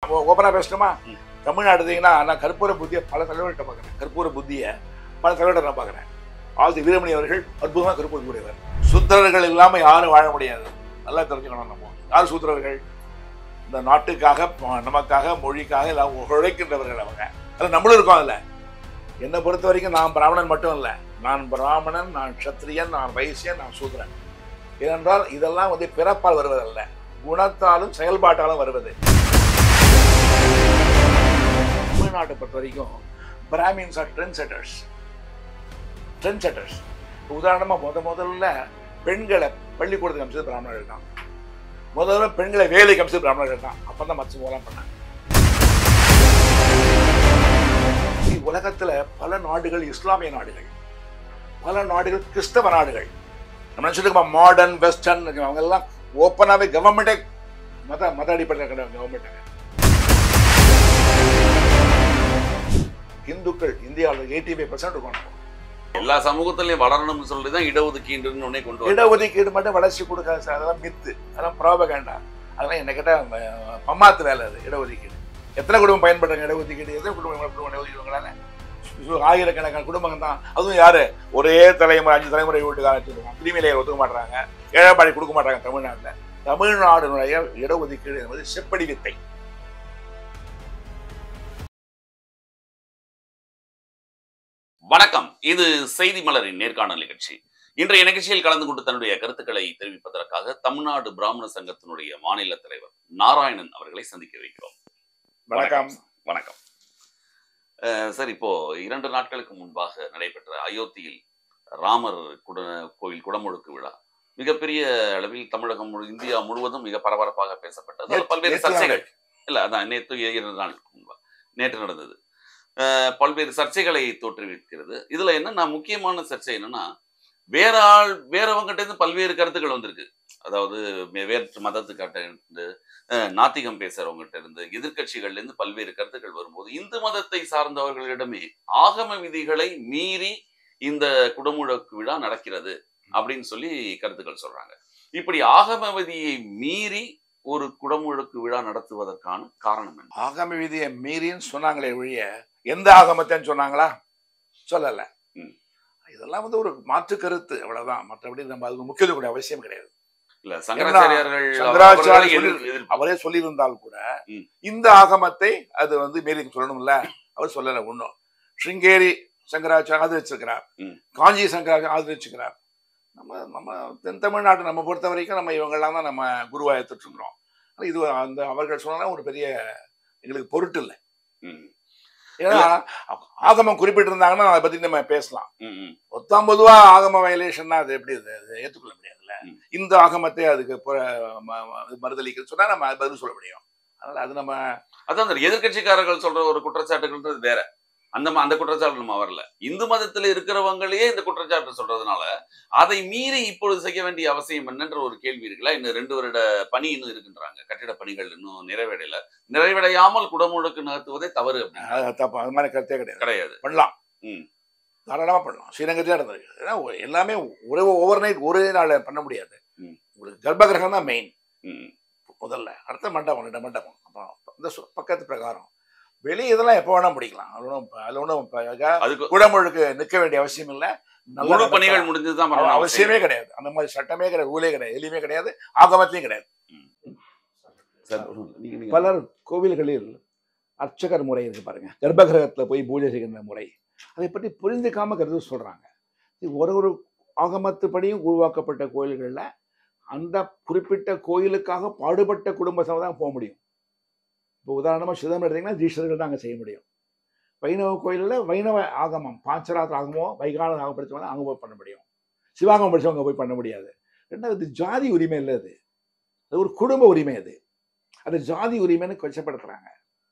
நம்ம ஓப்பனாக பேசணுமா ம். தமிழ்நாடு எடுத்தீங்கன்னா நான் கற்பூர புத்தியை பல தலைவர்கிட்ட பார்க்குறேன் கற்பூர புத்தியை பல தலைவர்கிட்ட நான் பார்க்குறேன் ஆதி வீரமணி அவர்கள் அற்புதமாக கற்பூர கூடியவர் சுத்திரர்கள் இல்லாமல் யாரும் வாழ முடியாது நல்லா தெரிஞ்சுக்கணும் நம்ம யார் சூத்திரர்கள் இந்த நாட்டுக்காக ம- நமக்காக மொழிக்காக எல்லாம் உழைக்கின்றவர்கள் அவங்க அதில் நம்மளும் இருக்கோம் அதில் என்னை பொறுத்த வரைக்கும் நான் பிராமணன் மட்டும் இல்லை நான் பிராமணன் நான் க்ஷத்ரியன் நான் வைசியன் நான் சூத்திரன் ஏனென்றால் இதெல்லாம் வந்து பிறப்பால் வருவதல்ல குணத்தாலும் செயல்பாட்டாலும் வருவது தமிழ்நாட்டை பொறுத்த வரைக்கும் Brahmins are trend setters trend setters உதாரணமாக முத முதல்ல பெண்களை பள்ளிக்கூடத்துக்கு அமிச்சது பிராமணர்கள் தான் முதல்ல பெண்களை வேலைக்கு அமிச்சது பிராமணர்கள் தான் அப்போ தான் மற்ற மூலம் பண்ணாங்க இ- உலகத்துல பல நாடுகள் இஸ்லாமிய நாடுகள் பல நாடுகள் கிறிஸ்தவ நாடுகள் நம்ம நினச்சிட்டு மாடர்ன் வெஸ்டர்ன் அவங்க எல்லாம் ஓப்பனாகவே கவர்மெண்டே மத மத அடிப்படையில் கிடையாது கவர்மெண்ட் இந்துக்கள் இந்தியாவில் எயிட்டி ஃபைவ் பர்சன்ட் இருக்கும் எல்லா சமூகத்திலையும் வளரணும்னு சொல்லி தான் இடஒதுக்கீடுன்னு ஒன்னே கொண்டு வந்தாங்க. இடஒதுக்கீடு மட்டும் வளர்ச்சி கொடுக்காது சார் அதெல்லாம் மித்து அதெல்லாம் ப்ராபகேண்டா அதெல்லாம் என்ன கேட்டால் பம்மாத்து வேலை அது இடஒதுக்கீடு எத்தனை குடும்பம் பயன்படுறாங்க இடஒதுக்கீடு எத்தனை குடும்பம் குடும்பம் இடஒதுக்கீடுங்களால ஆயிரக்கணக்கான குடும்பங்கள் தான் அதுவும் யாரு ஒரே தலைமுறை அஞ்சு தலைமுறை வீட்டுக்காரன் வச்சுருக்கோம் பிரிமிலையை ஒத்துக்க மாட்டாங்க ஏழைப்பாடி கொடுக்க மாட்டாங்க தமிழ்நாட்டில் தமிழ்நாடுனுடைய இடஒதுக்கீடு என்பது செப்படி வித்தை வணக்கம் இது செய்தி மலரின் நேர்காணல் நிகழ்ச்சி இன்றைய நிகழ்ச்சியில் கலந்து கொண்டு தன்னுடைய கருத்துக்களை தெரிவிப்பதற்காக தமிழ்நாடு பிராமண சங்கத்தினுடைய மாநில தலைவர் நாராயணன் அவர்களை சந்திக்க வைக்கிறோம் வணக்கம் வணக்கம் அஹ் சார் இப்போ இரண்டு நாட்களுக்கு முன்பாக நடைபெற்ற அயோத்தியில் ராமர் குட கோயில் குடமுழுக்கு விழா மிகப்பெரிய அளவில் தமிழகம் முழு இந்தியா முழுவதும் மிக பரபரப்பாக பேசப்பட்டது அதுல நேற்று- பல்வேறு நேற்று சர்ச்சைகள் இல்ல அதான் நேற்று இரண்டு நாளுக்கு முன்பா நேற்று நடந்தது அஹ் பல்வேறு சர்ச்சைகளை தோற்றுவிக்கிறது இதுல என்னன்னா முக்கியமான சர்ச்சை என்னன்னா வேற ஆள் வேறவங்கிட்ட இருந்து பல்வேறு கருத்துக்கள் வந்திருக்கு அதாவது வே- வேற்று மதத்துக்கிட்ட இருந்து அஹ், நாத்திகம் பேசுறவங்ககிட்ட இருந்து எதிர்க்கட்சிகள்ல இருந்து பல்வேறு கருத்துக்கள் வரும்போது இந்து மதத்தை சார்ந்தவர்களிடமே ஆகம விதிகளை மீறி இந்த குடமுழக்கு விழா நடக்கிறது அப்படின்னு சொல்லி கருத்துக்கள் சொல்றாங்க இப்படி ஆகம விதியை மீறி ஒரு குடமுழக்கு விழா நடத்துவதற்கான காரணம் என்ன ஆகம விதியை மீறின்னு சொன்னாங்களே ஒழிய எந்த ஆகமத்தைன்னு சொன்னாங்களா சொல்லல ம். இதெல்லாம் வந்து ஒரு மாற்று கருத்து அவ்வளவுதான் மற்றபடி நம்ம அதுக்கு முக்கியத்துவம் கூட அவசியம் கிடையாது இல்ல சங்கராச்சாரியார்கள் சங்கராச்சாரியர் அவர்களை சொல்லி- எதிர்- எதிர்- அவரே சொல்லியிருந்தால் கூட ம். இந்த ஆகமத்தை அது வந்து மீறி சொல்லணும்ல அவர் சொல்லல ஒண்ணும் ஸ்ருங்கேரி சங்கராச்சாரம் ஆதரிச்சிருக்கிறார் ம். காஞ்சி சங்கராச்சாரம் ஆதரிச்சுக்கிறார் நம்ம நம்ம தென் தமிழ்நாட்டு நம்ம பொறுத்த வரைக்கும் நம்ம இவங்கெல்லாம் தான் நம்ம குருவா எடுத்துட்டு இருக்கிறோம் ஆனா இது அந்த அவர்கள் சொன்னா ஒரு பெரிய எங்களுக்கு பொருட்டு இல்லை ம், ஏன்னா ஆகமம் குறிப்பிட்டிருந்தாங்கன்னா அதை பத்தி நம்ம பேசலாம் ம், ம். மொத்தம் பொதுவா ஆகம வயலேஷன்னா அது எப்படி அது அது ஏற்றுக்கொள்ள முடியாதுல்ல ம். இந்த ஆகமத்தை அதுக்கு புற- ம- ம- மறுதளிக்க சொன்னா நம்ம அது பதில் சொல்ல முடியும் அதனால அது நம்ம அதான் அந்த எதிர்க்கட்சிக்காரர்கள் சொல்ற ஒரு குற்றச்சாட்டுகள்ன்றது வேற அந்த ம- அந்த குற்றச்சாட்டு நம்ம வரல இந்து மதத்துல இருக்கிறவங்களையே இந்த குற்றச்சாட்டு சொல்றதுனால அதை மீறி இப்பொழுது செய்ய வேண்டிய அவசியம் என்னன்ற ஒரு கேள்வி இருக்குல்ல இன்னும் ரெண்டு வருட பணி இன்னும் இருக்குன்றாங்க கட்டிட பணிகள் இன்னும் நிறைவடையல நிறைவடையாமல் குடமுழுக்கு நடத்துவதே தவறு அப்படின்னு அது தப்பு அது மாதிரி கருத்தே கிடையாது கிடையாது பண்ணலாம் ம். தாராளமா பண்ணலாம் ஸ்ரீரங்கத்திலே நடந்திருக்கு ஏன்னா ஒ- எல்லாமே ஒரே ஓவர் நைட் ஒரே நாள் பண்ண முடியாது ம். உங்களுக்கு கர்ப்பகிரகம் தான் மெயின் ம், முதல்ல அடுத்த மண்டபம் ரெண்டு மண்டபம் அப்புறம் இந்த சு- பக்கத்து பிரகாரம் வெளியே இதெல்லாம் எப்போ வேணா முடிக்கலாம் அது ஒன்றும் அது ஒன்றும் அதுக்கு குடமுழுக்கு நிற்க வேண்டிய அவசியம் இல்லை நல்லா முழு நடத்தலாம். பணிகள் முடிஞ்சுதான் அவ- பண்ணணும் அவசியமே கிடையாது அந்த மாதிரி சட்டமே கிடையாது ரூலே கிடையாது எதுலையுமே கிடையாது ஆகமத்திலையும் கிடையாது சார், நீங்க- நீங்க- பலர் கோவில்களில் அர்ச்சகர் முறை இருக்கு பாருங்க கர்ப்பகிரகத்துல போய் பூஜை செய்கின்ற முறை அதை பற்றி புரிந்துக்காம கருத்து சொல்றாங்க இது ஒரு ஒரு ஆகமத்துப்படியும் உருவாக்கப்பட்ட கோயில்கள்ல அந்த குறிப்பிட்ட கோயிலுக்காக பாடுபட்ட குடும்ப சபை தான் போக முடியும் இப்போ உதாரணமா சிதம்பரம் எடுத்தீங்கன்னா தீட்சர்கள் தான் அங்கே செய்ய முடியும் வைணவ கோயிலில் வைணவ ஆகமம் பாஞ்சராத்திர ஆகமம் வைகான ஆகம் படித்தவங்க அங்கே போய் பண்ண முடியும் சிவாகமம் படித்தவங்க போய் பண்ண முடியாது ரெண்டாவது ஜாதி உரிமை இல்லை அது அது ஒரு குடும்ப உரிமை அது அது ஜாதி உரிமைன்னு கொச்சப்படுத்துறாங்க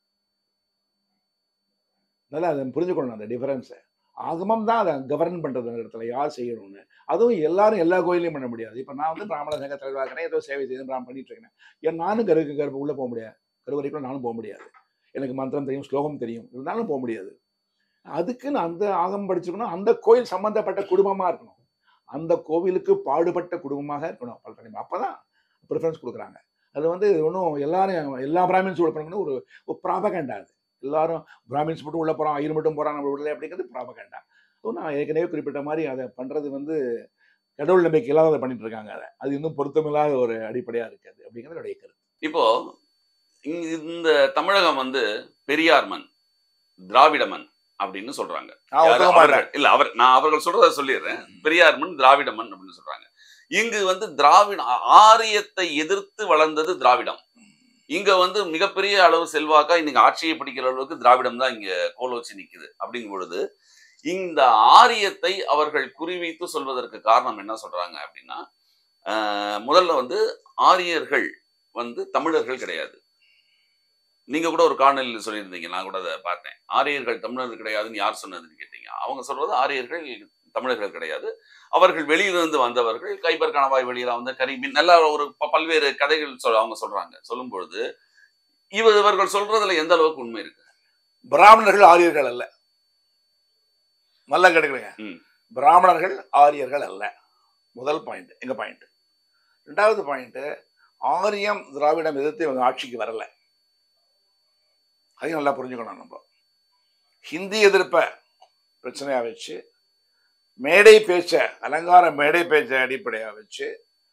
நல்லா அதை புரிஞ்சுக்கணும் அந்த டிஃபரன்ஸை ஆகமம் தான் அதை கவர்ன் பண்றது அந்த இடத்துல யார் செய்யணும்னு அதுவும் எல்லாரும் எல்லா கோயிலையும் பண்ண முடியாது இப்போ நான் வந்து பிராமண சங்க தலைவராக இருக்கிறேன் ஏதோ சேவை செய்து நான் பண்ணிட்டு இருக்கேன் ஏன் நானும் கருக்கு கருப்பு உள்ள போக முடியாது கருவறைக்குள்ள நானும் போக முடியாது எனக்கு மந்திரம் தெரியும் ஸ்லோகம் தெரியும் இருந்தாலும் போக முடியாது அதுக்குன்னு அந்த ஆகமம் படிச்சிருக்கணும் அந்த கோயில் சம்பந்தப்பட்ட குடும்பமா இருக்கணும் அந்த கோவிலுக்கு பாடுபட்ட குடும்பமாக இருக்கணும் பல தலைமை அப்பதான் ப்ரிஃபரன்ஸ் கொடுக்குறாங்க அது வந்து ஒன்றும் எல்லாரும் எல்லா பிராமின்ஸும் உள்ள போனாங்கன்னு ஒரு ஒரு ப்ராபகண்டா அது எல்லாரும் பிராமின்ஸ் மட்டும் உள்ள போகிறோம் ஐயர் மட்டும் போகிறாங்க நம்ம உள்ள அப்படிங்கிறது ப்ராபகண்டா ஸோ நான் ஏற்கனவே குறிப்பிட்ட மாதிரி அதை பண்ணுறது வந்து கடவுள் நம்பிக்கை இல்லாத பண்ணிட்டு இருக்காங்க அதை அது இன்னும் பொருத்தமில்லாத ஒரு அடிப்படையாக இருக்குது அப்படிங்கிறது என்னுடைய கருத்து இப்போ இங்க இந்த தமிழகம் வந்து பெரியார் மண் திராவிட மண் அப்படின்னு சொல்றாங்க நான் யாரு? ஒத்துக்க மாட்டேன் அவர்கள்- இல்ல அவர் நான் அவர்கள் சொல்றத சொல்லிடுறேன் பெரியார் மண் திராவிட மண் அப்படின்னு சொல்றாங்க இங்கு வந்து திராவிட ஆ- ஆரியத்தை எதிர்த்து வளர்ந்தது திராவிடம் இங்க வந்து மிகப்பெரிய அளவு செல்வாக்கா இன்னைக்கு ஆட்சியை பிடிக்கிற அளவுக்கு திராவிடம் தான் இங்க கோல் வச்சு நிக்குது அப்படிங்கும் பொழுது இந்த ஆரியத்தை அவர்கள் குறிவைத்து சொல்வதற்கு காரணம் என்ன சொல்றாங்க அப்படின்னா ஆஹ், முதல்ல வந்து ஆரியர்கள் வந்து தமிழர்கள் கிடையாது நீங்க கூட ஒரு காணொலியில் சொல்லியிருந்தீங்க நான் கூட அதை பார்த்தேன் ஆரியர்கள் தமிழர்கள் கிடையாதுன்னு யார் சொன்னதுன்னு கேட்டீங்க அவங்க சொல்றது ஆரியர்கள் தமிழர்கள் கிடையாது அவர்கள் வெளியிலிருந்து வந்தவர்கள் கைபர் கணவாய் வெளியில வந்து கரிமீன் நல்ல ஒரு ப- பல்வேறு கதைகள் சொல் அவங்க சொல்றாங்க சொல்லும் பொழுது இவ இவர்கள் சொல்றதுல எந்த அளவுக்கு உண்மை இருக்கு பிராமணர்கள் ஆரியர்கள் அல்ல நல்லா கேட்டுக்கிறேங்க ம். பிராமணர்கள் ஆரியர்கள் அல்ல முதல் பாயிண்ட் எங்க பாயிண்ட் ரெண்டாவது பாயிண்ட் ஆரியம் திராவிடம் எதிர்த்து இவங்க ஆட்சிக்கு வரல அதையும் நல்லா புரிஞ்சுக்கணும் நம்ம ஹிந்தி எதிர்ப்ப பிரச்சனையா வச்சு மேடை பேச்ச அலங்கார மேடை பேச்ச அடிப்படையா வச்சு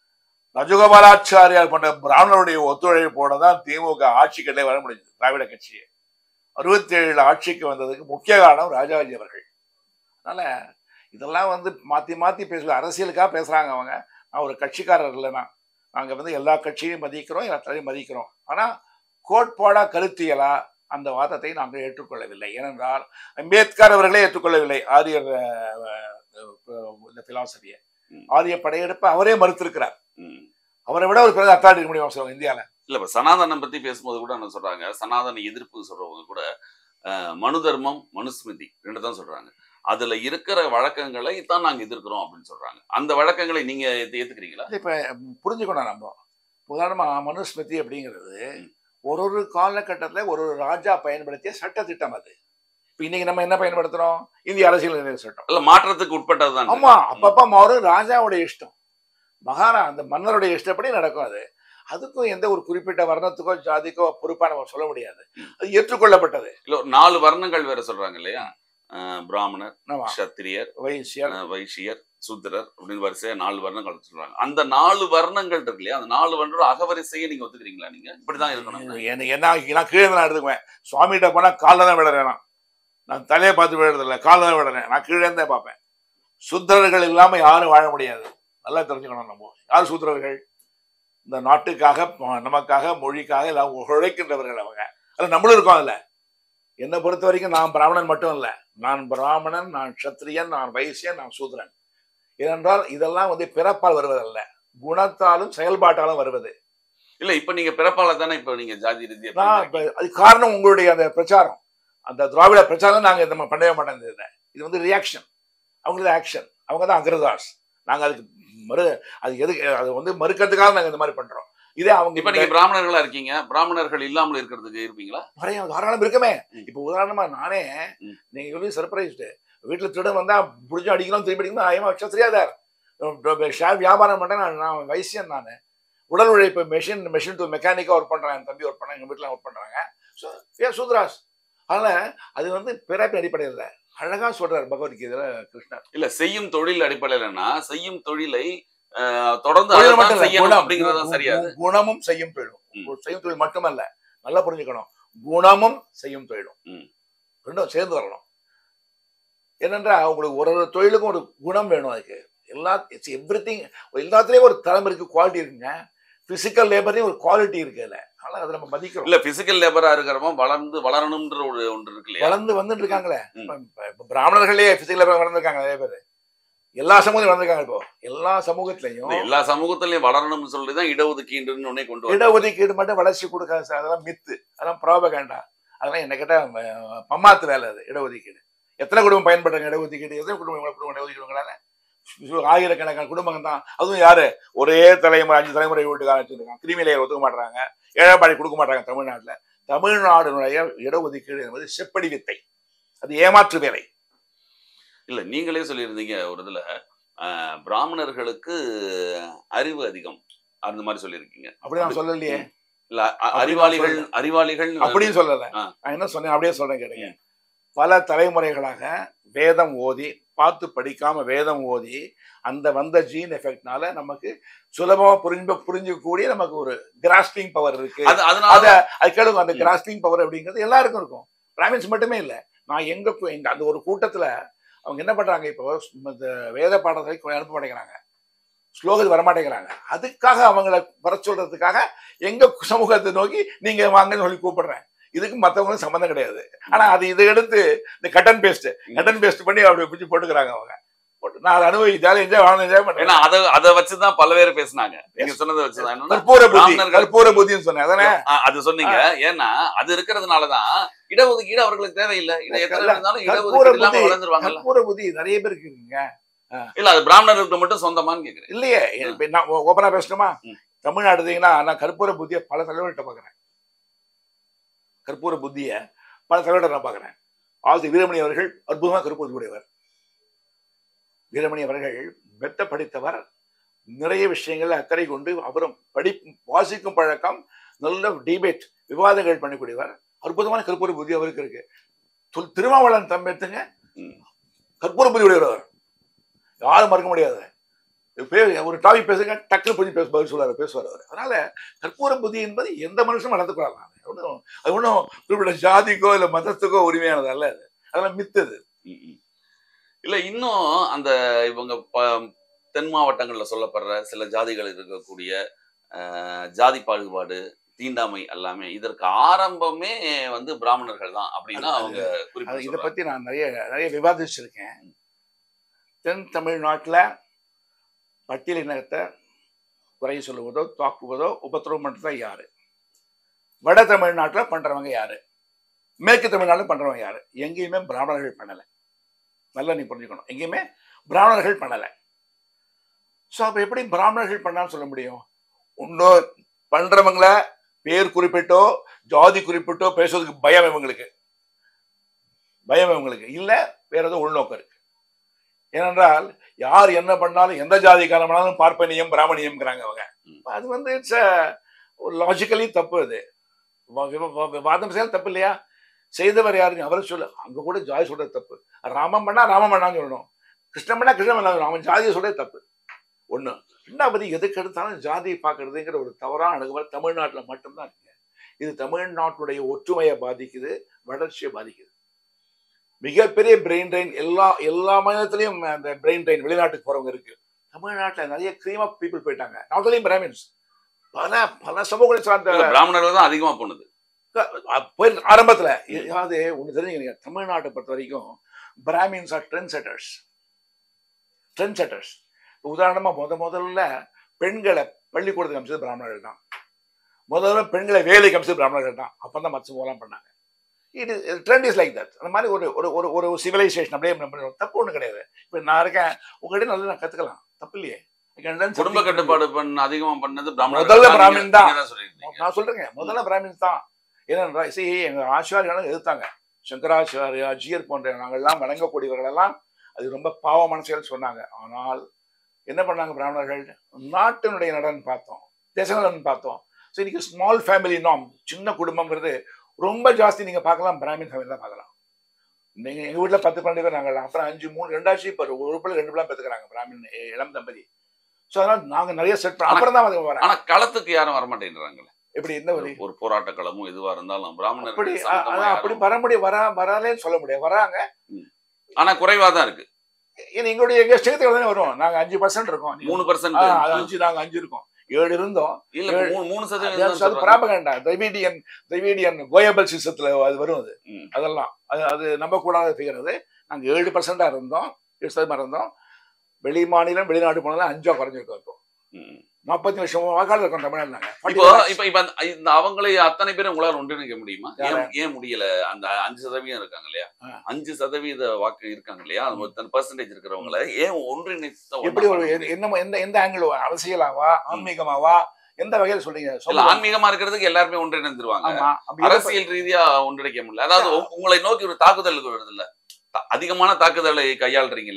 ரஜகோபாலாச்சாரியார் போன்ற பிராமணருடைய ஒத்துழைப்போட தான் திமுக ஆட்சிக்கிட்டே வர முடிஞ்சது திராவிட கட்சியை அறுபத்தி ஏழுல ஆட்சிக்கு வந்ததுக்கு முக்கிய காரணம் ராஜாஜி அவர்கள் அதனால இதெல்லாம் வந்து மாத்தி மாத்தி பேசல அரசியலுக்காக பேசுறாங்க அவங்க நான் ஒரு கட்சிக்காரர் இல்லைனா நாங்க வந்து எல்லா கட்சியையும் மதிக்கிறோம் எல்லாத்தையும் மதிக்கிறோம் ஆனா கோட்பாடா கருத்தியலா அந்த வாதத்தை நாங்கள் ஏற்றுக்கொள்ளவில்லை ஏனென்றால் அம்பேத்கர் அவர்களே ஏற்றுக்கொள்ளவில்லை ஆரியர் அஹ், அஹ், இந்த பிலாசபியை ம். ஆரிய படையெடுப்பை அவரே மறுத்திருக்கிறார் ம். அவரை விட ஒரு பெரிய அத்தாடி இருக்க முடியும் சொல்லுவாங்க இந்தியாவில் இல்ல இப்ப சனாதனம் பத்தி பேசும்போது கூட என்ன சொல்றாங்க சனாதன எதிர்ப்பு சொல்றவங்க கூட அஹ், மனு தர்மம் மனுஸ்மிருதி ரெண்டு தான் சொல்றாங்க அதுல இருக்கிற வழக்கங்களை தான் நாங்க எதிர்க்கிறோம் அப்படின்னு சொல்றாங்க அந்த வழக்கங்களை நீங்க ஏத்து- ஏத்துக்கிறீங்களா இப்ப புரிஞ்சுக்கணும் நம்ம உதாரணமா மனுஸ்மிருதி அப்படிங்கிறது ம். ஒரு ஒரு காலகட்டத்துல ஒரு ஒரு ராஜா பயன்படுத்திய சட்ட திட்டம் அது இப்ப இன்னைக்கு நம்ம என்ன பயன்படுத்துறோம் இந்திய அரசியல் நிர்ணய சட்டம் இல்ல மாற்றத்துக்கு உட்பட்டதுதான் ஆமா அப்பப்ப மாறும் ராஜாவுடைய இஷ்டம் மகாரா அந்த மன்னருடைய இஷ்டப்படி நடக்கும் அது அதுக்கும் எந்த ஒரு குறிப்பிட்ட வர்ணத்துக்கோ ஜாதிக்கோ பொறுப்பா நம்ம சொல்ல முடியாது அது ஏற்றுக்கொள்ளப்பட்டது இல்ல ஒரு நாலு வர்ணங்கள் வேற சொல்றாங்க இல்லையா அஹ், பிராமணர் ஆமா சத்திரியர் வைசியர் அஹ், வைசியர் சூத்திரர் அப்படின்னு வரிசையா நாலு வர்ணங்கள் சொல்றாங்க அந்த நாலு வர்ணங்கள் இருக்கு இல்லையா அந்த நாலு வர்ணோட அகவரிசையை நீங்க ஒத்துக்கிறீங்களா நீங்க இப்படிதான் இருக்கணும் எனக்கு என்ன நான் கீழே நான் எடுத்துக்குவேன் சுவாமிகிட்ட போனா காலில் தான் விடுறேன் நான் நான் தலையை பார்த்து விடுறதில்ல காலில் தான் விடுறேன் நான் கீழே இருந்தே பார்ப்பேன் சுத்திரர்கள் இல்லாம யாரும் வாழ முடியாது நல்லா தெரிஞ்சுக்கணும் நம்ம யார் சூத்திரர்கள் இந்த நாட்டுக்காக ம- நமக்காக மொழிக்காக எல்லாம் உழைக்கின்றவர்கள் அவங்க அது நம்மளும் இருக்கோம் அதுல என்னை பொறுத்த வரைக்கும் நான் பிராமணன் மட்டும் இல்ல நான் பிராமணன் நான் சத்திரியன் நான் வைசியன் நான் சூத்திரன் ஏனென்றால் இதெல்லாம் வந்து பிறப்பால் வருவதல்ல குணத்தாலும் செயல்பாட்டாலும் வருவது இல்ல இப்ப நீங்க பிறப்பால தானே இப்ப நீங்க ஜாதி ரீதியா நான் பண்றீங்க. இப்ப அது காரணம் உங்களுடைய அந்த பிரச்சாரம் அந்த திராவிட பிரச்சாரம் நாங்க நம்ம பண்ணவே மாட்டோம் இந்த இதை. இது வந்து ரியாக்ஷன் அவங்களது ஆக்ஷன் அவங்க தான் அக்ரதாஸ் நாங்க அதுக்கு மறு அது எதுக்கு அது வந்து மறுக்கிறதுக்காக நாங்க இந்த மாதிரி பண்றோம் இதே அவங்க இப்ப நீங்க பிராமணர்களா இருக்கீங்க பிராமணர்கள் இல்லாமல் இருக்கிறதுக்கு இருப்பீங்களா நிறைய தாராளம் இருக்கமே ம். இப்ப உதாரணமா நானே ம். நீங்க சொல்லி சர்ப்ரைஸ்டு வீட்டுல திருடன் வந்தா புடிச்சு அடிக்கணும் திருப்பி அடிக்கணும் ஐயமா சத்திரியாதார் ஷேர் வியாபாரம் பண்றேன் நான் நான் வைசியன் நான் உடல் உழைப்பு மெஷின் மெஷின் டு மெக்கானிக்கா ஒர்க் பண்றேன் என் தம்பி ஒர்க் பண்ண எங்க வீட்டுல ஒர்க் பண்றாங்க ஸோ ஏ சூத்ராஸ் அதனால அது வந்து பிறப்பு அடிப்படையில் இல்லை அழகா சொல்றாரு பகவத்கீதையில கிருஷ்ணர் இல்ல செய்யும் தொழில் அடிப்படையிலன்னா செய்யும் தொழிலை அஹ், தொடர்ந்து தொழில் அதைத்தான் மட்டும் இல்ல, செய்யணும் குணம். அப்படிங்கறதா சரியா கு- குணமும் செய்யும் தொழிலும் ம். ஒரு செய்யும் தொழில் மட்டுமல்ல நல்லா புரிஞ்சுக்கணும் குணமும் செய்யும் தொழிலும் ம். ரெண்டும் சேர்ந்து வரணும் ஏனென்றா உங்களுக்கு ஒரு ஒரு தொழிலுக்கும் ஒரு குணம் வேணும் அதுக்கு எல்லா இட்ஸ் எவ்ரி திங் எல்லாத்துலயும் ஒரு தரம் இருக்கு குவாலிட்டி இருக்குங்க பிசிக்கல் லேபர்லயும் ஒரு குவாலிட்டி இருக்கு அதுல அதனால அதை நம்ம மதிக்கிறோம் இல்ல பிசிக்கல் லேபரா இருக்கிறவன் வளர்ந்து வளரணும்ன்ற ஒரு ஒன்று இருக்கு இல்லையா வளர்ந்து வந்துட்டு இருக்காங்களே ம். இப்ப- இப்ப பிராமணர்களே பிசிக்கல் லேபர் வளர்ந்துருக்காங்க நிறைய பேர் எல்லா சமூகத்திலும் வளர்ந்துருக்காங்க இப்போ எல்லா சமூகத்திலையும் இந்த எல்லா சமூகத்திலயும் வளரணும்னு சொல்லிதான் இடஒதுக்கீடுன்னு ஒன்னே கொண்டு வர இடஒதுக்கீடு மட்டும் வளர்ச்சி கொடுக்காது சார் அதெல்லாம் மித்து அதெல்லாம் ப்ராபகண்டா அதெல்லாம் என்ன கேட்டா அஹ், பம்மாத்து வேலை அது இடஒதுக்கீடு எத்தனை குடும்பம் பயன்படுறாங்க இடஒதுக்கீடு எத்தனை குடும்பம் இவ்வளவு குடும்பம் இடஒதுக்கீடுங்களால ஆயிரக்கணக்கான குடும்பங்கள் தான் அதுவும் யாரு ஒரே தலைமுறை அஞ்சு தலைமுறை வீட்டுக்கார வச்சிருக்காங்க கிரிமிலேயர் ஒத்துக்க மாட்டாங்க ஏழாப்பாடி கொடுக்க மாட்டாங்க தமிழ்நாட்டுல தமிழ்நாடுனுடைய இடஒதுக்கீடு என்பது செப்படி வித்தை அது ஏமாற்று வேலை இல்ல நீங்களே சொல்லியிருந்தீங்க ஒரு இதுல அஹ், பிராமணர்களுக்கு அறிவு அதிகம் அந்த மாதிரி சொல்லியிருக்கீங்க அப்படி நான் சொல்லலையே இல்ல அ- அப்படி நான் அறிவாளிகள் சொல்லல. அறிவாளிகள் அப்படியும் சொல்லல ஆ. நான் என்ன சொன்னேன் அப்படியே சொல்றேன் கேளுங்க பல தலைமுறைகளாக வேதம் ஓதி பார்த்து படிக்காம வேதம் ஓதி அந்த வந்த ஜீன் எஃபெக்ட்னால நமக்கு சுலபமா புரிஞ்சு புரிஞ்சுக்கூடிய நமக்கு ஒரு கிராஸ்பிங் பவர் இருக்கு அது அதனால அத அது கேளுங்க அந்த ம். கிராஸ்பிங் பவர் அப்படிங்கிறது எல்லாருக்கும் இருக்கும் பிராமின்ஸ் மட்டுமே இல்ல நான் எங்க கு- எங்க அந்த ஒரு கூட்டத்துல அவங்க என்ன பண்றாங்க இப்போ இந்த வேத பாடத்தை அனுப்ப மாட்டேங்கிறாங்க ஸ்லோகத்து வரமாட்டேங்கிறாங்க அதுக்காக அவங்கள வர சொல்றதுக்காக எங்க சமூகத்தை நோக்கி நீங்க வாங்கன்னு சொல்லி கூப்பிடுறேன் இதுக்கு மத்தவங்களும் சம்மந்தம் கிடையாது ஆனா அது இதை எடுத்து இந்த கட்டன் பேஸ்ட் கட்டன் பேஸ்ட் பண்ணி அப்படி பிடிச்சி போட்டுக்கிறாங்க அவங்க போட்டு நான் அதை அனுபவி ஜாலியாக என்ஜாய் வாங்க என்ஜாய் ஏன்னா பண்றேன் அத அத வச்சுதான் பல பேர் பேசுனாங்க நீங்க சொன்னதை வச்சுதான் என்னன்னா கற்பூர புத்தி பிராமணர்கள் கற்பூர புத்தின்னு சொன்னேன் அதானே ஆ, அது சொன்னீங்க ஏன்னா அது இருக்கிறதுனாலதான் இடஒதுக்கீடு அவர்களுக்கு தேவையில்லை இட எத்தனை இல்ல, இருந்தாலும் கற்பூர இடஒதுக்கீடு இல்லாம புத்தி. வளர்ந்துருவாங்கல்ல கற்பூர புத்தி நிறைய பேருக்கு இருக்குங்க இல்ல அது பிராமணர்களுக்கு மட்டும் சொந்தமான்னு கேக்குறேன் இல்லையே இப்ப நான் ஓப்பனா பேசணுமா ம். தமிழ்நாடு எடுத்தீங்கன்னா நான் கற்பூர புத்தியை பல தலைவர்கிட்ட பார்க்குறேன் கற்பூர புத்தியை பல தலைவர்கிட்ட நான் பார்க்குறேன் ஆழ்த்தி வீரமணி அவர்கள் அற்புதமா கற்பூர உடையவர் வீரமணி அவர்கள் மெத்த படித்தவர் நிறைய விஷயங்கள்ல அக்கறை கொண்டு அவரும் படி வாசிக்கும் பழக்கம் நல்ல டிபேட் விவாதங்கள் பண்ணக்கூடியவர் அற்புதமான கற்பூர புத்தி அவருக்கு இருக்கு துல்- திருமாவளவன் தம்பத்துங்க ம். கற்பூர புத்தி உடையவர் அவர் யாரும் மறக்க முடியாது பே- ஒரு டாபிக் பேசுங்க டக்குனு புரிஞ்சு பேச பதில் சொல்லுவார் பேசுவார் அவர் அதனால கற்பூர புத்தி என்பது எந்த மனுஷனும் வளர்த்து கொள்ளலாம் அது ஒன்றும் அது ஒன்றும் குறிப்பிட்ட ஜாதிக்கோ இல்லை மதத்துக்கோ உரிமையானது அல்ல அது அதெல்லாம் மித்தது ம், ம். இல்ல இன்னும் அந்த இவங்க ப- தென் மாவட்டங்கள்ல சொல்லப்படுற சில ஜாதிகள் இருக்கக்கூடிய அஹ், ஜாதி பாகுபாடு தீண்டாமை எல்லாமே இதற்கு ஆரம்பமே வந்து பிராமணர்கள் தான் அப்படின்னா அது- அவங்க அது குறிப்பிட்டு இதை சொல்றாங்க. பத்தி நான் நிறைய நிறைய விவாதிச்சிருக்கேன் தென் தமிழ்நாட்டுல பட்டியலினத்தை குறை சொல்லுவதோ தாக்குவதோ உபத்திரவம் பண்றதா யாரு வட தமிழ்நாட்டுல பண்றவங்க யாரு மேற்கு தமிழ்நாட்டுல பண்றவங்க யாரு எங்கேயுமே பிராமணர்கள் பண்ணல நல்லா நீ புரிஞ்சுக்கணும் எங்கேயுமே பிராமணர்கள் பண்ணல ஸோ அப்ப எப்படி பிராமணர்கள் பண்ணான்னு சொல்ல முடியும் இன்னும் பண்றவங்கள பேர் குறிப்பிட்டோ ஜாதி குறிப்பிட்டோ பேசுறதுக்கு பயம் இவங்களுக்கு பயம் இவங்களுக்கு இல்ல வேற ஏதோ உள்நோக்கம் இருக்கு ஏனென்றால் யார் என்ன பண்ணாலும் எந்த ஜாதிக்காரன் பண்ணாலும் பார்ப்பனியம் பிராமணியம்ங்கிறாங்க அவங்க ம். அது வந்து இட்ஸ் லாஜிக்கலி தப்பு அது வா- விவ- வா- வாதம் செய்யலாம் தப்பு இல்லையா செய்தவர் யாருன்னு அவரை சொல்லு அங்க கூட ஜாதி சொல்றது தப்பு ராமம் பண்ணா ராமம் பண்ணான்னு சொல்லணும் கிருஷ்ணன் பண்ணா கிருஷ்ணன் பண்ணா சொல்லணும். அவன் ஜாதியை சொல்றது தப்பு ஒண்ணு ரெண்டாவது எதுக்கு எடுத்தாலும் ஜாதியை பார்க்கறதுங்கிற ஒரு தவறான அணுகுமுறை தமிழ்நாட்டில் மட்டும்தான் இருக்கு இது தமிழ்நாட்டுடைய ஒற்றுமையை பாதிக்குது வளர்ச்சியை பாதிக்குது மிகப்பெரிய பிரெயின் ட்ரெயின் எல்லா எல்லா மாநிலத்திலையும் அந்த பிரெயின் ட்ரெயின் வெளிநாட்டுக்கு போறவங்க இருக்கு தமிழ்நாட்டில் நிறைய கிரீம் ஆஃப் பீப்புள் போயிட்டாங்க நாட் only பிராமின்ஸ் பல பல சமூகங்களை சார்ந்த இல்ல, பிராமணர்கள் தான் அதிகமா போனது அஹ் போய் ஆரம்பத்துல அதாவது ஒண்ணு தெரிஞ்சுக்கிறீங்க தமிழ்நாட்டை பொறுத்த வரைக்கும் Brahmins are trend setters trend setters உதாரணமா முத முதல்ல பெண்களை பள்ளிக்கூடத்துக்கு அமிச்சது பிராமணர்கள் தான் முதல்ல பெண்களை வேலைக்கு அமிச்சது பிராமணர்கள் தான் அப்பதான் மற்ற மூலம் பண்ணாங்க இது ட்ரெண்ட் இஸ் லைக் தட் அந்த மாதிரி ஒரு ஒரு ஒரு ஒரு சிவிலைசேஷன் அப்படியே நம்ம பண்ணுவோம். தப்பு ஒண்ணு கிடையாது இப்ப நான் இருக்கேன் உங்ககிட்ட நல்லா நான் கத்துக்கலாம் தப்பு இல்லையே I can learn குடும்ப something. கட்டுப்பாடு பண்ண அதிகமா பண்ணது பிராமணர்கள் முதல்ல தான். பிராமின் நீங்க- தான். நீங்க தான் சொல்லியிருந்தீங்க. நான் சொல்றேங்க முதல்ல பிராமின்ஸ் தான் ஏனென்றா சி எங்க ஆச்சாரியாலும் எதிர்த்தாங்க சங்கராச்சாரியா ஜியர் போன்ற நாங்கள்லாம் வணங்கக்கூடியவர்கள் எல்லாம் அது ரொம்ப பாவமான செயல் சொன்னாங்க ஆனால் என்ன பண்ணாங்க பிராமணர்கள் நாட்டினுடைய நலன் பார்த்தோம் தேச நலன் பார்த்தோம் ஸோ இன்னைக்கு ஸ்மால் ஃபேமிலி நாம் சின்ன குடும்பங்கிறது ரொம்ப ஜாஸ்தி நீங்க பார்க்கலாம் பிராமின் ஃபேமிலி தான் பார்க்கலாம் நீங்க எங்க வீட்ல பத்து பன்னெண்டு பேர் நாங்கள் அப்புறம் அஞ்சு மூணு ரெண்டாச்சு இப்போ ஒரு பிள்ளை ரெண்டு பிள்ளை பெற்றுக்கிறாங்க பிராமின் எ- இளம் தம்பதி ஸோ அதனால நாங்க நிறைய செட் பண்ண அப்புறம் தான் அது வரேன் ஆனா களத்துக்கு யாரும் வரமாட்டேங்கிறாங்களே எப்படி என்ன வழி ஒரு போராட்ட களமும் எதுவா இருந்தாலும் அப்படி பிராமணர்கள் அ- சம்பந்தமா அதான் அப்படி யாரும் வர முடியும் வரா வராலேன்னு சொல்ல முடியாது வராங்க ஆனா குறைவா தான் இருக்கு ஏன்னா எங்களுடைய எங்க ஸ்டேட் தானே வரும் நாங்க அஞ்சு பர்சன்ட் இருக்கோம் நீங்க- மூணு ஆ, அது பர்சன்ட் அஞ்சு நாங்க அஞ்சு இருக்கோம் ஏழு இருந்தோம் இல்ல ஏழு- மூணு- மூணு அது சதவீதம் சொல்றாங்க. பிராபகண்டா திரைவீடியன் திரைவீடியன் கோயபல் சிஸ்டத்துல அது வரும் அது ம். அதெல்லாம் அது அது நம்ப கூடாத ஃபிகர் அது நாங்க ஏழு பர்சன்டா இருந்தோம் ஏழு சதவீதம் இருந்தோம் வெளி மாநிலம் வெளிநாடு போனதுல அஞ்சா குறைஞ்சிருக்கோம் இப்போ ம். நாற்பத்தி லட்சம் வாக்காளர் இருக்கோம் தமிழ்நாடு நாங்க இப்போ இப்ப இப்ப அந்த- இந்த அவங்களை அத்தனை பேரும் உங்களால ஒன்றிணைக்க முடியுமா ஏன் யாரை? ஏன் முடியல அந்த அஞ்சு சதவீதம் இருக்காங்க இல்லையா ஆ. அஞ்சு சதவீத வாக்கு இருக்காங்க இல்லையா அது பர்சன்டேஜ் இருக்கிறவங்கள ஏன் ஒன்றிணைத்த ஒண்ணா எப்படி ஒரு பண்ண முடியல? என்ன எந்த எந்த ஆங்கிள் அரசியலாவா ஆன்மீகமாவா எந்த வகையில சொல்றீங்க இல்ல சொல்லுங்க. ஆன்மீகமா இருக்கிறதுக்கு எல்லாருமே ஒன்றிணைந்துருவாங்க ஆமா அப்படி எதை அரசியல் ரீதியா ஒன்றிணைக்க முடியல அதாவது உ- உங்களை நோக்கி ஒரு தாக்குதல் வருது இல்ல த- அதிகமான தாக்குதலை கையாளுறீங்க இல்லையா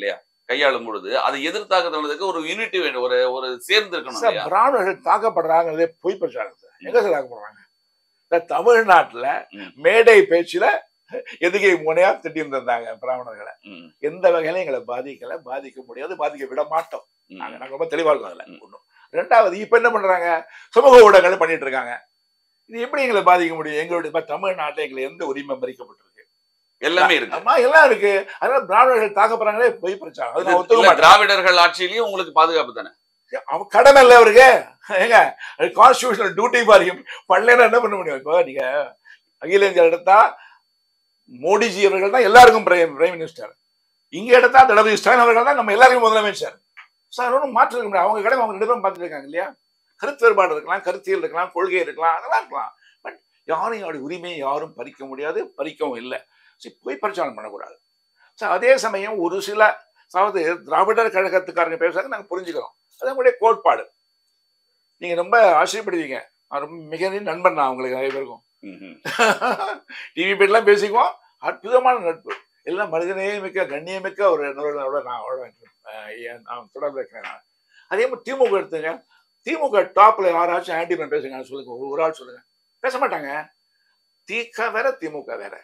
கையாளும் பொழுது அதை எதிர்த்தாக்குறதுக்கு ஒரு யூனிட்டி வேணும் ஒரு ஒரு சேர்ந்து இருக்கணும் சார் இல்லையா பிராமணர்கள் தாக்கப்படுறாங்கிறதே பொய் பிரச்சாரம் சார் எங்க சார் தாக்கப்படுறாங்க இந்த தமிழ்நாட்டுல ம். மேடை பேச்சுல எதுகை முனையா திட்டின்னு இருந்தாங்க பிராமணர்களை ம், எந்த வகையிலும் எங்களை பாதிக்கல பாதிக்க முடியாது பாதிக்க விட மாட்டோம் ம். நாங்க நாங்க ரொம்ப தெளிவா இருக்கோம் அதுல ம். ஒண்ணும் ரெண்டாவது இப்ப என்ன பண்றாங்க சமூக ஊடகங்கள் பண்ணிட்டு இருக்காங்க இது எப்படி எங்களை பாதிக்க முடியும் எங்களுடைய இப்ப தமிழ்நாட்டுல எங்களை எந்த உரிமை மறிக்கப்பட்டிருக்கு எல்லாமே இருக்கு ஆமா எல்லாம் இருக்கு அதனால பிராமணர்கள் தாக்கப்படுறாங்களே பொய் பிரச்சாரம் அது நான் ஒத்துக்க இல்ல, மாட்டேன் திராவிடர்கள் ஆட்சியிலயும் உங்களுக்கு பாதுகாப்பு தானே அவன் கடமை இல்ல அவருக்கு ஏங்க கான்ஸ்டியூஷனல் டியூட்டி பாரியும் பண்ணலன்னா என்ன பண்ண முடியும் இப்போ நீங்க அகில இந்தியா எடுத்தா மோடிஜி அவர்கள் தான் எல்லாருக்கும் பிரைம் பிரைம் மினிஸ்டர் இங்க எடுத்தா தளபதி ஸ்டாலின் அவர்கள் தான் நம்ம எல்லாருக்கும் முதலமைச்சர் சார் ஒன்றும் மாற்றம் இருக்க முடியாது அவங்க கடமை அவங்க ரெண்டு பேரும் பார்த்துட்டு இருக்காங்க இல்லையா கருத்து வேறுபாடு இருக்கலாம் கருத்தியல் இருக்கலாம் கொள்கை இருக்கலாம் அதெல்லாம் இருக்கலாம் பட் யாரும் யாருடைய உரிமையை யாரும் பறிக்க முடியாது பறிக்கவும் இல்லை சரி போய் பிரச்சாரம் பண்ணக்கூடாது சார் அதே சமயம் ஒரு சில அதாவது திராவிடர் கழகத்துக்காரங்க பேசுறாங்க நாங்கள் புரிஞ்சுக்கிறோம் அது உங்களுடைய கோட்பாடு நீங்க ரொம்ப ஆச்சரியப்படுவீங்க நான் ரொம்ப மிக நண்பன் நான் உங்களுக்கு நிறைய பேருக்கும் ம், ம். டிவி பேட்லாம் பேசிக்குவோம் அற்புதமான நட்பு எல்லாம் மனிதனே மிக்க கண்ணியமிக்க ஒரு நண்பர்களோட நான் அவரோட, அஹ், என் நான் தொடர்பு இருக்கிறேன் நான். அதே மாதிரி திமுக எடுத்துங்க திமுக டாப்ல யாராச்சும் ஆன்டி மேன் பேசுங்க சொல்லுங்க ஒரு- ஒரு ஆள் சொல்லுங்க பேச மாட்டாங்க திக வேற திமுக வேற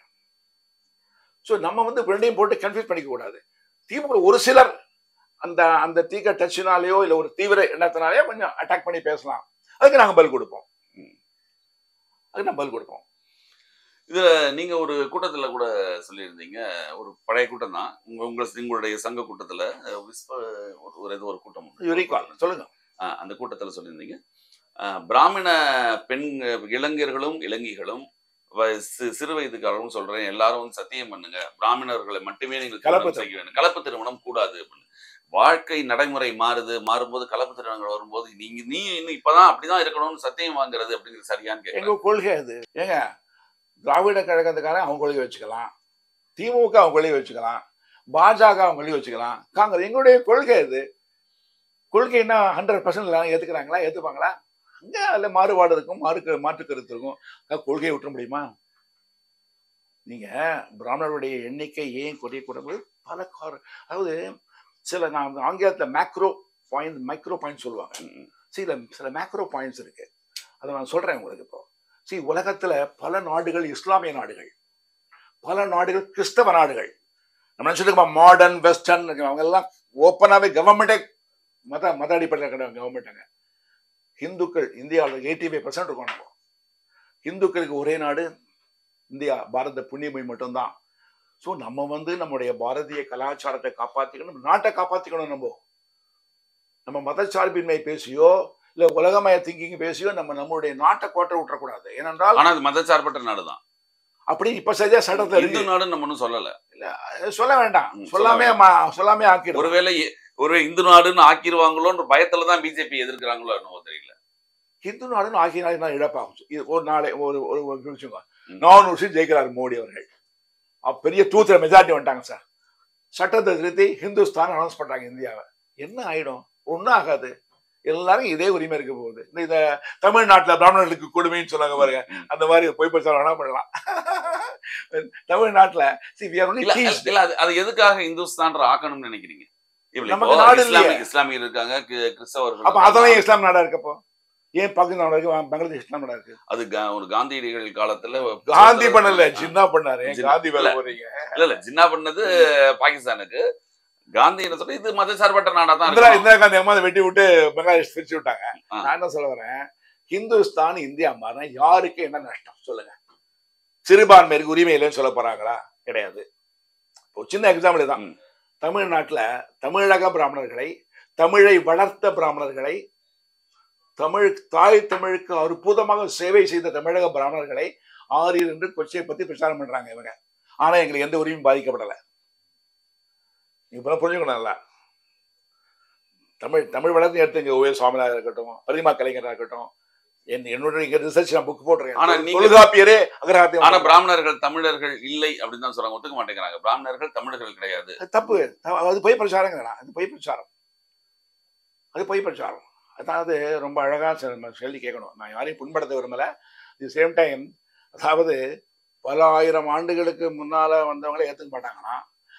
ஸோ நம்ம வந்து ரெண்டையும் போட்டு கன்ஃபியூஸ் பண்ணிக்க கூடாது திமுக ஒரு சிலர் அந்த அந்த தீக்க டச்சினாலேயோ இல்லை ஒரு தீவிர எண்ணத்தினாலேயோ கொஞ்சம் அட்டாக் பண்ணி பேசலாம் அதுக்கு நாங்கள் பதில் கொடுப்போம் அதுக்கு நான் பதில் கொடுப்போம் இதுல நீங்க ஒரு கூட்டத்துல கூட சொல்லியிருந்தீங்க ஒரு பழைய கூட்டம் தான் உங்க உங்க உங்களுடைய சங்க கூட்டத்துல அஹ், விஸ்வ ஒரு ஒரு ஏதோ ஒரு கூட்டம் உண்டு. You recall. சொல்லுங்க அஹ், அந்த கூட்டத்துல சொல்லியிருந்தீங்க அஹ், பிராமண பெண் இளைஞர்களும் இளைஞிகளும் வ- சி- சிறு வயதுக்காரரும் சொல்றேன் எல்லாரும் வந்து சத்தியம் பண்ணுங்க பிராமணர்களை மட்டுமே நீங்கள் கலப்பு திருமணம் செய்ய வேண்டும் கலப்பு திருமணம் கூடாது அப்படின்னு வாழ்க்கை நடைமுறை மாறுது மாறும்போது கலப்பு திருமணங்கள் வரும்போது நீங்க நீ இன்னும் இப்பதான் அப்படிதான் இருக்கணும்னு சத்தியம் வாங்குறது அப்படிங்கிறது சரியான்னு கேட்க எங்க கொள்கை அது ஏங்க திராவிட கழகத்துக்காரன் அவங்க கொள்கை வச்சுக்கலாம் திமுக அவங்க கொள்கை வச்சுக்கலாம் பாஜக அவங்க கொள்கை வச்சுக்கலாம் காங்கிரஸ் எங்களுடைய கொள்கை அது கொள்கைன்னா ஹண்ட்ரட் பர்சன்ட் எல்லாரும் ஏத்துக்கிறாங்களா ஏத்துப்பாங்களா அங்க அதுல மாறுபாடு இருக்கும் மாறு மாற்று கருத்து இருக்கும் அக்கா, கொள்கையை விட்டுற முடியுமா நீங்க பிராமணருடைய எண்ணிக்கை ஏன் குறையக்கூடாது பல கார அதாவது சில நான் ஆங்கிலத்துல மேக்ரோ பாயிண்ட் மைக்ரோ பாயிண்ட் சொல்லுவாங்க ம், சில சில மேக்ரோ பாயிண்ட்ஸ் இருக்கு அதை நான் சொல்றேன் உங்களுக்கு இப்போ சி உலகத்துல பல நாடுகள் இஸ்லாமிய நாடுகள் பல நாடுகள் கிறிஸ்தவ நாடுகள் நம்ம நினைச்சிட்டு மாடர்ன் வெஸ்டர்ன் அவங்க எல்லாம் ஓப்பனாவே கவர்மெண்டே மத மத அடிப்படையில் கிடையாது கவர்மெண்ட்டுங்க ஹிந்துக்கள் இந்தியாவில் எயிட்டி ஃபைவ் பர்சன்ட் இருக்கோம் நம்ம இந்துக்களுக்கு ஒரே நாடு இந்தியா பாரத புண்ணியமொழி மட்டும்தான் ஸோ நம்ம வந்து நம்முடைய பாரதிய கலாச்சாரத்தை காப்பாற்றிக்கணும் நாட்டை காப்பாற்றிக்கணும் நம்ம நம்ம மதச்சார்பின்மை பேசியோ இல்ல உலகமய திங்கிங் பேசியோ நம்ம நம்மளுடைய நாட்டை கோட்டை விட்டுறக்கூடாது ஏனென்றால் ஆனா அது மதச்சார்பற்ற நாடுதான் அப்படி இப்ப சரியா சட்டத்துல இந்து இருக்கு நாடுன்னு நம்ம ஒன்றும் சொல்லல அது சொல்ல வேண்டாம் ம், சொல்லாமே சொல்ல மா- சொல்லாமே ஆக்கிடும் ஒருவேளை ஒரு இந்து நாடுன்னு ஆக்கிருவாங்களோன்ற பயத்துல தான் பிஜேபி எதிர்க்கிறாங்களோ என்னவோ தெரியல ஹிந்து நாடுன்னு ஆகிய நாடு தான் இழப்பாகும் இது ஒரு நாளை ஒரு ஒரு ஒரு நிமிஷங்க ம். நானூறு சீட் ஜெயிக்கிறார் மோடி அவர்கள் அப்ப பெரிய தூத்துல மெஜாரிட்டி வந்துட்டாங்க சார் சட்டத்தை திருத்தி ஹிந்துஸ்தான் அனௌன்ஸ் பண்றாங்க இந்தியாவை என்ன ஆயிடும் ஒன்றும் ஆகாது எல்லாரும் இதே உரிமை இருக்க போகுது இந்த இத தமிழ்நாட்டுல பிராமணர்களுக்கு கொடுமைன்னு சொன்னாங்க பாருங்க அந்த மாதிரி பொய் பிரச்சாரம் வேணா பண்ணலாம் தமிழ்நாட்டுல see we are only இல்ல teased. இல்ல அது அது எதுக்காக இந்துஸ்தான்ற ஆக்கணும்னு நினைக்கிறீங்க இப்படி நமக்கு இப்போ நாடு இஸ்லாமிய இல்லையே. இஸ்லாமியர் இருக்காங்க கி- கிறிஸ்தவர்கள் அப்ப இருக்காங்க. அதெல்லாம் இஸ்லாம் நாடா இருக்கப்போ ஏன் பாகிஸ்தான் நாடா இருக்கு பங்களாதேஷ் இஸ்லாம் நாடா இருக்கு அது கா- ஒரு காந்தியடிகள் காலத்துல காந்தி பண்ணல ஜின்னா பண்ணாரு ஏன் ஜின்னா. காந்தி வேலை இல்ல. போறீங்க இல்ல இல்ல ஜின்னா பண்ணது பாகிஸ்தானுக்கு காந்தி என்ன சொல்ற இது மதச்சார்பற்ற நாடா தான் இந்திரா இருக்கணும். இந்திரா காந்தி அம்மா அதை வெட்டி விட்டு பங்களாதேஷ் பிரிச்சு விட்டாங்க ஆ. நான் என்ன சொல்ல வரேன் ஹிந்துஸ்தான் இந்தியா மாறினா யாருக்கு என்ன நஷ்டம் சொல்லுங்க சிறுபான்மையருக்கு உரிமை இல்லைன்னு சொல்ல போறாங்களா கிடையாது ஒரு சின்ன எக்ஸாம்பிள் தான் ம். தமிழ்நாட்டுல தமிழக பிராமணர்களை தமிழை வளர்த்த பிராமணர்களை தமிழ் தாய் தமிழுக்கு அற்புதமாக சேவை செய்த தமிழக பிராமணர்களை ஆரியர் என்று கொச்சையை பத்தி பிரச்சாரம் பண்றாங்க இவங்க ஆனா எங்களுக்கு எந்த உரிமையும் பாதிக்கப்படல இப்ப புரிஞ்சுக்கணும் நல்லா தமிழ் தமிழ் வளர்த்து எடுத்துங்க ஓவே சுவாமிநாதர் இருக்கட்டும் பிரதிமா கலைஞராக இருக்கட்டும் என் என்னோட இங்க ரிசர்ச் நான் புக் ஆனா போட்டிருக்கேன் நீங்க- தொல்காப்பியரே அகராத்தியம் ஆனா பிராமணர்கள் தமிழர்கள் இல்லை அப்படின்னு தான் சொல்றாங்க ஒத்துக்க மாட்டேங்கிறாங்க பிராமணர்கள் தமிழர்கள் கிடையாது அது தப்பு த- அது பொய் பிரச்சாரங்கிறா அது பொய் பிரச்சாரம் அது பொய் பிரச்சாரம் அதாவது ரொம்ப அழகா செ- நம்ம சொல்லி கேட்கணும் நான் யாரையும் புண்படுத்த விரும்பல தி சேம் டைம் அதாவது பல ஆயிரம் ஆண்டுகளுக்கு முன்னால வந்தவங்களே ஏத்துக்க மாட்டாங்கன்னா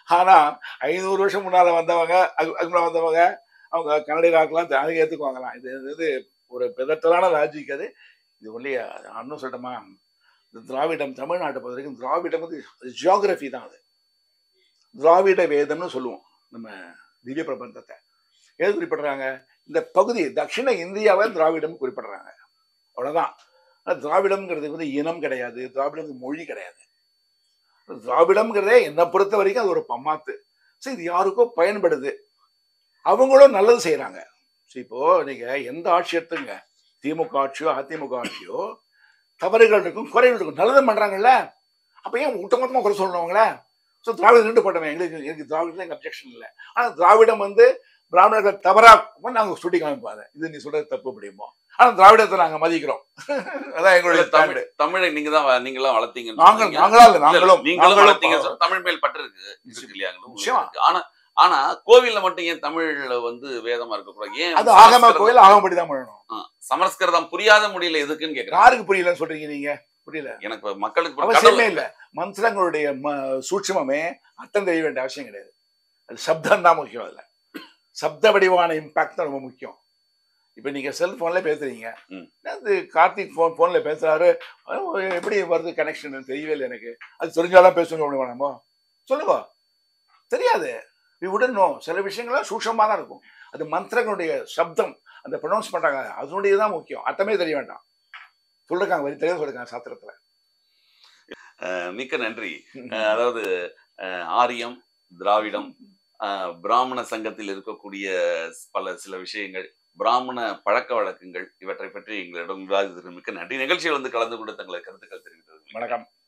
ஆனா ஐநூறு வருஷம் முன்னால வந்தவங்க அது- அதுக்கு முன்னால வந்தவங்க அவங்க கன்னடிகாக்கெல்லாம் அதை ஏத்துக்குவாங்களாம் இது இது ஒரு பிதற்றலான லாஜிக் அது இது ஒன்லி இன்னும் சொல்லட்டுமா இந்த திராவிடம் தமிழ்நாட்டை பொறுத்த வரைக்கும் திராவிடம் வந்து ஜியோகிரபி தான் அது திராவிட வேதம்னு சொல்லுவோம் நம்ம திவ்ய பிரபந்தத்தை எது குறிப்பிடுறாங்க இந்த பகுதி தட்சிண இந்தியாவை திராவிடம் குறிப்பிடுறாங்க அவ்வளவுதான் ஆனா திராவிடம்ங்கிறது வந்து இனம் கிடையாது திராவிடம் மொழி கிடையாது திராவிடம்ங்கிறதே என்னை பொறுத்த வரைக்கும் அது ஒரு பம்மாத்து சரி இது யாருக்கோ பயன்படுது அவங்களும் நல்லது செய்றாங்க சரி இப்போ நீங்க எந்த ஆட்சி எடுத்துங்க திமுக ஆட்சியோ அதிமுக ஆட்சியோ தவறுகள் இருக்கும் குறைகள் இருக்கும் நல்லது பண்றாங்கல்ல அப்ப ஏன் ஒட்டு மொத்தமா குறை சொல்லணுங்களே ஸோ திராவிடம் நின்று போட்டவன் எங்களுக்கு எனக்கு திராவிடத்துல எங்க அப்ஜெக்ஷன் இல்லை ஆனா திராவிடம் வந்து பிராமணர்கள் தவறா நாங்க சுட்டி காமிப்பாங்க இது நீ சொல்றது தப்பு முடியுமோ ஆனா திராவிடத்தை நாங்க மதிக்கிறோம் அதான் எங்களுடைய தமிழ் தமிழ் தமிழை நீங்க தான் நீங்களாம் வளர்த்தீங்க நாங்கள் நாங்களா இல்ல நாங்களும் நீங்களும் நாங்களும் வளர்த்தீங்க சார். தமிழ் மேல் பற்று இருக்கு இருக்கு இல்லையா உங்களுக்கு நிச்சயமா. இருக்கு. ஆனா ஆனா கோவில்ல மட்டும் ஏன் தமிழ்ல வந்து வேதமா இருக்கக்கூடாது ஏன் அது ஆகம சமஸ்கிருதம் கோயில் ஆகமப்படி தான் பண்ணணும் ஆ, சமஸ்கிருதம் புரியாத முடியல எதுக்குன்னு கேக்குறேன் யாருக்கு புரியலன்னு சொல்றீங்க நீங்க புரியல எனக்கு மக்களுக்கு இப்ப அவசியமே கடவுள் இல்ல மந்திரங்களுடைய ம- சூட்சுமமே அர்த்தம் தெரிய வேண்டிய அவசியம் கிடையாது அது சப்தம் தான் முக்கியம் அதுல சப்த வடிவான இம்பாக்ட் தான் ரொம்ப முக்கியம் இப்ப நீங்க செல்போன்ல பேசுறீங்க ம். அது கார்த்திக் போன் போன்ல பேசுறாரு அது எப்படி வருது கனெக்ஷன் தெரியவே இல்லை எனக்கு அது தெரிஞ்சாதான் பேசணும் ஒண்ணு வேணாமோ சொல்லுங்க தெரியாது வி உடன் நோ சில விஷயங்கள்லாம் சூட்சமா தான் இருக்கும் அது மந்திரங்களுடைய சப்தம் அந்த ப்ரொனவுன்ஸ் பண்றாங்க அதனுடைய தான் முக்கியம் அர்த்தமே தெரிய வேண்டாம் சொல்லிருக்காங்க வரி தெரியாது சொல்லிருக்காங்க சாஸ்திரத்துல அஹ், மிக்க நன்றி அஹ், அதாவது அஹ், ஆரியம் திராவிடம் அஹ், பிராமண சங்கத்தில் இருக்கக்கூடிய பல சில விஷயங்கள் பிராமண பழக்க வழக்கங்கள் இவற்றை பற்றி எங்களிடம் விவாதித்ததற்கு மிக்க நன்றி நிகழ்ச்சியில் வந்து கலந்து கொண்டு தங்களை கருத்துக்கள் தெரிவித்தது வணக்கம்